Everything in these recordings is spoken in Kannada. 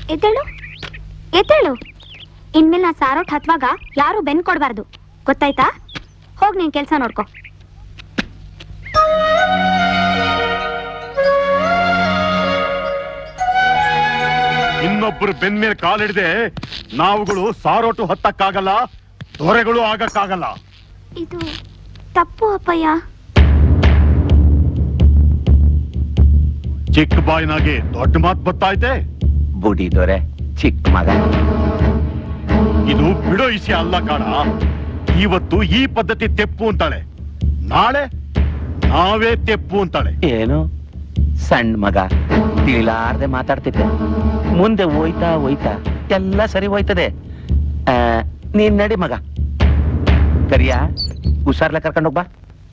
ಎದ್ದೇಳು ಎದ್ದೇಳು ಇನ್ಮೇಲೆ ನಾ ಸಾರೋಟ್ ಹತ್ವಾಗ ಯಾರು ಬೆನ್ ಕೊಡ್ಬಾರ್ದು ಗೊತ್ತಾಯ್ತಾ ಹೋಗ್ ನೀನ್ ಕೆಲ್ಸ ನೋಡ್ಕೊ ಇನ್ನೊಬ್ರು ಬೆನ್ ಮೇಲೆ ಕಾಲಿಡದೆ ನಾವುಗಳು ಸಾರೋಟು ಹತ್ತಕ್ಕಾಗಲ್ಲ ದೊರೆಗಳು ಆಗಕ್ಕಾಗಲ್ಲ ಇದು ತಪ್ಪು ಅಪ್ಪಯ್ಯ ಚಿಕ್ಕ ಬಾಯಿನಾಗೆ ದೊಡ್ಡ ಮಾತು ಬತ್ತೈತೆ ಬುಡಿ ದೊರೆ ಚಿಕ್ಕ ಮಗ ಇದು ಬಿಡೋ ವಿಷಯ ಅಲ್ಲ ಕಾಣ ಇವತ್ತು ಈ ಪದ್ಧತಿ ತೆಪ್ಪು ಅಂತಾಳೆ ನಾಳೆ ನಾವೇ ತೆಪ್ಪು ಅಂತಾಳೆ ಏನು ಸಣ್ಣ ಮಗ ತಿಳಿಲಾರ್ದೆ ಮಾತಾಡ್ತಿದ್ದೆ ಮುಂದೆ ಹೋಯ್ತಾ ಹೋಯ್ತಾ ಎಲ್ಲ ಸರಿ ಹೋಯ್ತದೆ ಆ, ನೀನ್ ನಡಿ ಮಗ ಕರಿಯ ಹುಷಾರ್ಲೆ ಕರ್ಕೊಂಡು ಹೋಗ್ಬಾ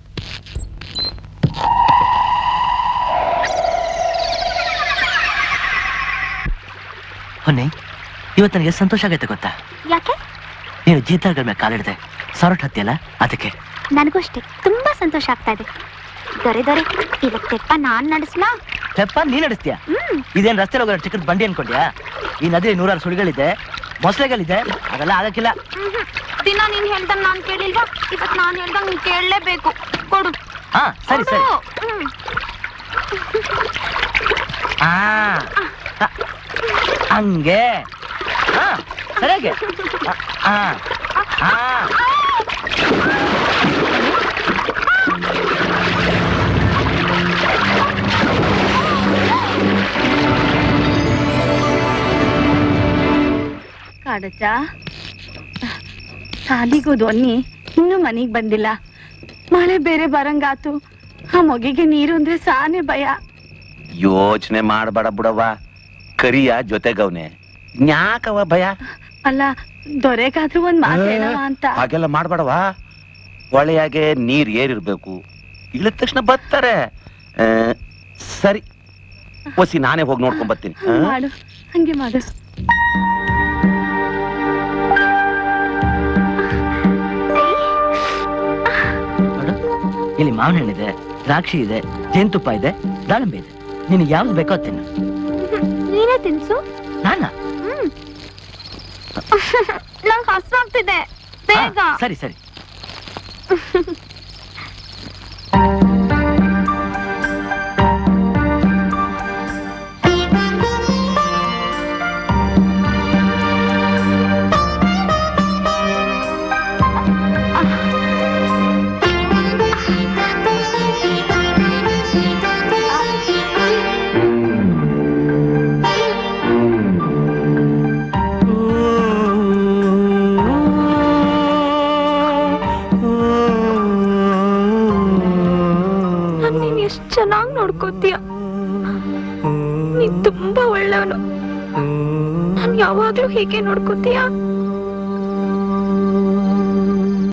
ಹೊನ್ನಿ ಇವತ್ತು ನನಗೆ ಸಂತೋಷ ಆಗೈತೆ ಗೊತ್ತಾ ಯಾಕೆ ನೀನು ಜೀತಾಗಳ ಮೇಲೆ ಕಾಲಿಡ್ದೆ ಸಾರೋಟ್ ಹತ್ತಿಯಲ್ಲ ಅದಕ್ಕೆ ನನಗೂ ಅಷ್ಟೇ ತುಂಬಾ ಸಂತೋಷ ಆಗ್ತಾ ಇದೆ ದೊರೆ ದೊರೆ ಇವತ್ತು ತೆಪ್ಪ ನಾನ್ ನಡೆಸ್ಲಾ ತೆಪ್ಪ ನೀನ್ ನಡೆಸ್ತೀಯ ಹ್ಮ್ ಇದೇನ್ ರಸ್ತೆ ಹೋಗೋ ಚಿಕ್ಕದ ಬಂಡಿ ಅನ್ಕೊಂಡ್ಯಾ ಈ ನದಿ ನೂರಾರು ಸುಳಿಗಳಿದೆ ಮೊಸಳೆಗಳಿದೆ ಅದೆಲ್ಲ ಆಗಕ್ಕಿಲ್ಲ ದಿನ ನೀನ್ ಹೇಳ್ದಂಗ್ ನಾನ್ ಕೇಳಿಲ್ವಾ ಇವತ್ ನಾನ್ ಹೇಳ್ದಂಗ್ ನೀನ್ ಕೇಳಲೇಬೇಕು ಕೊಡು ಹಾ ಸರಿ ಸರಿ ಕೊಡು. ಹ್ಮ್. ಆ ಹ. ಹಂಗೆ ಹಾ ಸರಿಯಾಗಿ ಆ, ಆ, ಆ. ಕಾಡಚ್ಚ ಸಾಲಿಗೋದು ಅನ್ನಿ ಇನ್ನೂ ಮನೆಗ್ ಬಂದಿಲ್ಲ ಮಳೆ ಬೇರೆ ಬರಂಗಾತು ಆ ಮೊಗಿಗೆ ನೀರು ಅಂದ್ರೆ ಸಾನೆ ಭಯ ಯೋಚನೆ ಮಾಡ್ಬೇಡ ಬಿಡವ್ವ ಕರಿಯ ಜೊತೆಗವ್ನೆ ನ್ಯಾಕವ ಭಯ ಅಲ್ಲ ದೊರೆಗಾದ್ರೂ ಒಂದ್ ಮಾತು ಹೇಳವ ಅಂತ ಹಾಗೆಲ್ಲ ಮಾಡ್ಬೇಡವ ಹೊಳೆಯಾಗೆ ನೀರ್ ಏರಿರ್ಬೇಕು ಇಳಿದ ತಕ್ಷಣ ಬರ್ತಾರೆ ಆ, ಸರಿ ಒಸಿ ನಾನೇ ಹೋಗಿ ನೋಡ್ಕೊಂಡ್ ಬರ್ತೀನಿ ಆ? ಮಾಡು ಹಂಗೆ ಮಾಡು ನೋಡು ಇಲ್ಲಿ ಮಾವಿನ ಹಣ್ಣಿದೆ ದ್ರಾಕ್ಷಿ ಇದೆ ಜೇನುತುಪ್ಪ ಇದೆ ದಾಳಿಂಬೆ ಇದೆ ನಿನಗೆ ಯಾವ್ದು ಬೇಕೋ ಅದ್ ತಿನ್ನು ನೀನೇ ತಿನ್ಸು ನಾನ ಹ್ಮ್ ನಂಗ್ ಹಸ್ವಾಗ್ತಿದೆ ಬೇಗ ಸರಿ ಸರಿ ನನ್ ನೀನ್ ಎಷ್ಟ್ ಚೆನ್ನಾಗ್ ನೋಡ್ಕೋತೀಯ ನೀನ್ ತುಂಬಾ ಒಳ್ಳೆಯವನು ನಾನ್ ಯಾವಾಗ್ಲೂ ಹೀಗೆ ನೋಡ್ಕೋತೀಯ